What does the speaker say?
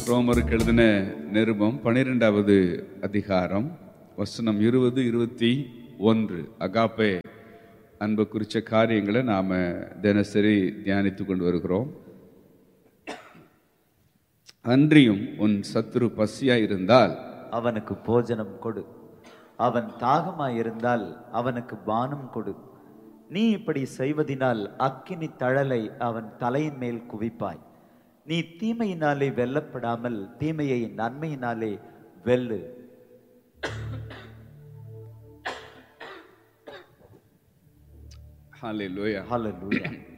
ரோமருக்கு எழுதின நிருபம் பனிரெண்டாவது அதிகாரம் வசனம் இருபது இருபத்தி ஒன்று அகாப்பே அன்பு குறித்த காரியங்களை நாம தினசரி தியானித்து கொண்டு வருகிறோம் அன்றியும் உன் சத்துரு பசியா இருந்தால் அவனுக்கு போஜனம் கொடு அவன் தாகமாயிருந்தால் அவனுக்கு பானம் கொடு நீ இப்படி செய்வதினால் அக்கினி தழலை அவன் தலையின் மேல் குவிப்பாய் நீ தீமையினாலே வெல்லப்படாமல் தீமையை நன்மையினாலே வெல்லு ஹalleluya ஹalleluya